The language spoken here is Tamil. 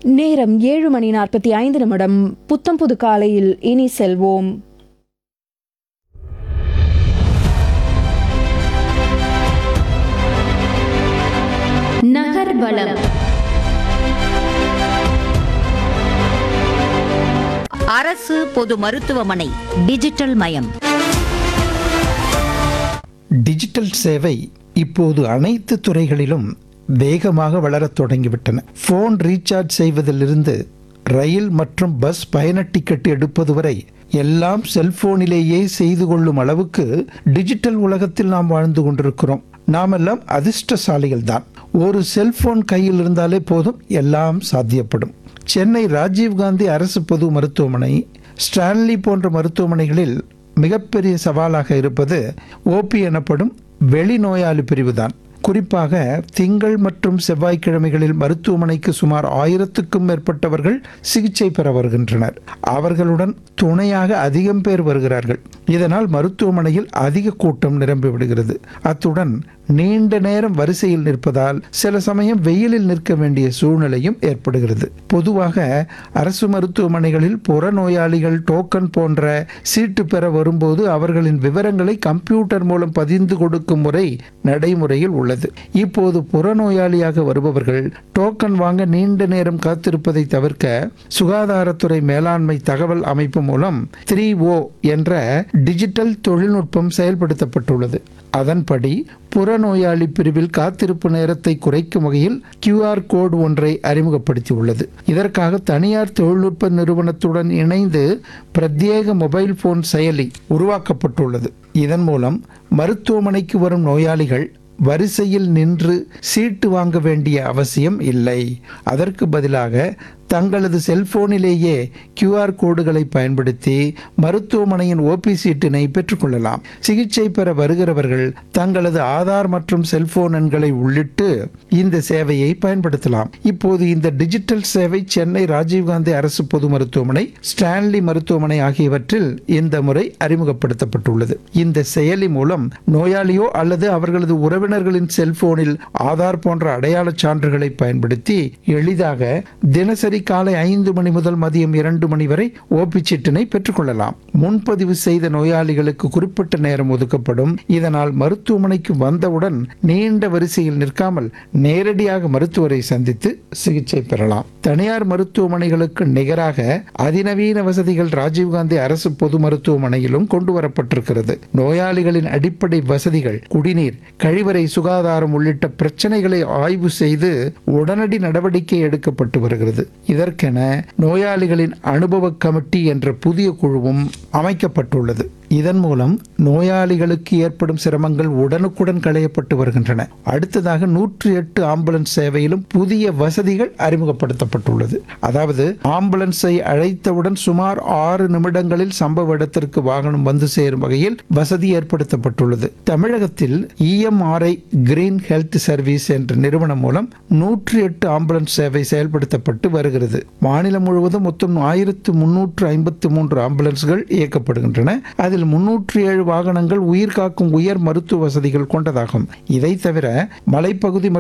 நேரம் ஏழு மணி நாற்பத்தி ஐந்து நிமிடம் புத்தம் புது காலையில் இனி செல்வோம் நகர்வலம் அரசு பொது மருத்துவமனை டிஜிட்டல் மயம் டிஜிட்டல் சேவை இப்போது அனைத்து துறைகளிலும் வேகமாக வளரத் தொடங்கிவிட்டன ஃபோன் ரீசார்ஜ் செய்வதிலிருந்து ரயில் மற்றும் பஸ் பயண டிக்கெட் எடுப்பது வரை எல்லாம் செல்போனிலேயே செய்து கொள்ளும் அளவுக்கு டிஜிட்டல் உலகத்தில் நாம் வாழ்ந்து கொண்டிருக்கிறோம் நாமெல்லாம் அதிர்ஷ்டசாலிகள் தான் ஒரு செல்போன் கையில் இருந்தாலே போதும் எல்லாம் சாத்தியப்படும் சென்னை ராஜீவ்காந்தி அரசு பொது மருத்துவமனை ஸ்டான்லி போன்ற மருத்துவமனைகளில் மிகப்பெரிய சவாலாக இருப்பது ஓபி எனப்படும் வெளிநோயாளி பிரிவுதான் குறிப்பாக திங்கள் மற்றும் செவ்வாய்க்கிழமைகளில் மருத்துவமனைக்கு சுமார் ஆயிரத்துக்கும் மேற்பட்டவர்கள் சிகிச்சை பெற வருகின்றனர் அவர்களுடன் துணையாக அதிகம் பேர் வருகிறார்கள் இதனால் மருத்துவமனையில் அதிக கூட்டம் நிரம்பி விடுகிறது அத்துடன் நீண்ட நேரம் வரிசையில் நிற்பதால் சில சமயம் வெயிலில் நிற்க வேண்டிய சூழ்நிலையும் ஏற்படுகிறது பொதுவாக அரசு மருத்துவமனைகளில் புறநோயாளிகள் டோக்கன் போன்ற சீட்டு பெற வரும்போது அவர்களின் விவரங்களை கம்ப்யூட்டர் மூலம் பதிந்து கொடுக்கும் முறை நடைமுறையில் உள்ளது இப்போது புறநோயாளியாக வருபவர்கள் டோக்கன் வாங்க நீண்ட நேரம் காத்திருப்பதை தவிர்க்க சுகாதாரத்துறை மேலாண்மை தகவல் அமைப்பு மூலம் த்ரீ ஓ என்ற டிஜிட்டல் தொழில்நுட்பம் செயல்படுத்தப்பட்டுள்ளது அதன்படி புறநோயாளி பிரிவில் காத்திருப்பு நேரத்தை குறைக்கும் வகையில் கியூஆர் கோடு ஒன்றை அறிமுகப்படுத்தியுள்ளது இதற்காக தனியார் தொழில்நுட்ப நிறுவனத்துடன் இணைந்து பிரத்யேக மொபைல் போன் செயலி உருவாக்கப்பட்டுள்ளது இதன் மூலம் மருத்துவமனைக்கு வரும் நோயாளிகள் வரிசையில் நின்று சீட்டு வாங்க வேண்டிய அவசியம் இல்லை அதற்கு பதிலாக தங்களது செல்போனிலேயே கியூஆர் கோடுகளை பயன்படுத்தி மருத்துவமனையின் ஓபி சீட்டினை பெற்றுக்கொள்ளலாம் சிகிச்சை பெற வருகிறவர்கள் தங்களது ஆதார் மற்றும் செல்போன் எண்களை உள்ளிட்டு இந்த சேவையை பயன்படுத்தலாம் இப்போது இந்த டிஜிட்டல் சேவை சென்னை ராஜீவ்காந்தி அரசு பொது மருத்துவமனை ஸ்டான்லி மருத்துவமனை ஆகியவற்றில் இந்த முறை அறிமுகப்படுத்தப்பட்டுள்ளது இந்த செயலி மூலம் நோயாளியோ அல்லது அவர்களது உறவினர்களின் செல்போனில் ஆதார் போன்ற அடையாளச் சான்றுகளை பயன்படுத்தி எளிதாக தினசரி காலை ஐந்து மணி முதல் மதியம் இரண்டு மணி வரை ஓபி சீட்டினை பெற்றுக்கொள்ளலாம் முன்பதிவு செய்த நோயாளிகளுக்கு குறிப்பிட்ட நேரம் ஒதுக்கப்படும் இதனால் மருத்துவமனைக்கு வந்தவுடன் நீண்ட வரிசையில் நிற்காமல் நேரடியாக மருத்துவரை சந்தித்து சிகிச்சை பெறலாம் தனியார் மருத்துவமனைகளுக்கு நிகராக அதிநவீன வசதிகள் ராஜீவ்காந்தி அரசு பொது மருத்துவமனையிலும் கொண்டு வரப்பட்டிருக்கிறது நோயாளிகளின் அடிப்படை வசதிகள் குடிநீர் கழிவறை சுகாதாரம் உள்ளிட்ட பிரச்சனைகளை ஆய்வு செய்து உடனடி நடவடிக்கை எடுக்கப்பட்டு வருகிறது இதற்கென நோயாளிகளின் அனுபவ கமிட்டி என்ற புதிய குழுவும் அமைக்கப்பட்டுள்ளது இதன் மூலம் நோயாளிகளுக்கு ஏற்படும் சிரமங்கள் உடனுக்குடன் களையப்பட்டு வருகின்றன அடுத்ததாக நூற்றி எட்டு ஆம்புலன்ஸ் சேவையிலும் புதிய வசதிகள் அறிமுகப்படுத்தப்பட்டுள்ளது அதாவது ஆம்புலன்ஸை அழைத்தவுடன் சுமார் ஆறு நிமிடங்களில் சம்பவ இடத்திற்கு வாகனம் வந்து சேரும் வகையில் வசதி ஏற்படுத்தப்பட்டுள்ளது தமிழகத்தில் இஎம்ஆர்ஐ கிரீன் ஹெல்த் சர்வீஸ் என்ற நிறுவனம் மூலம் நூற்றி எட்டு ஆம்புலன்ஸ் சேவை செயல்படுத்தப்பட்டு வருகிறது மாநிலம் முழுவதும் மொத்தம் ஆயிரத்து முன்னூற்று ஐம்பத்தி மூன்று ஆம்புலன்ஸ்கள் இயக்கப்படுகின்றன அதில் முன்னூற்றி ஏழு வாகனங்கள் உயிர் காக்கும் உயர் மருத்துவ வசதிகள் கொண்டதாகும் இதை தவிர மலைப்பகுதி மற்றும்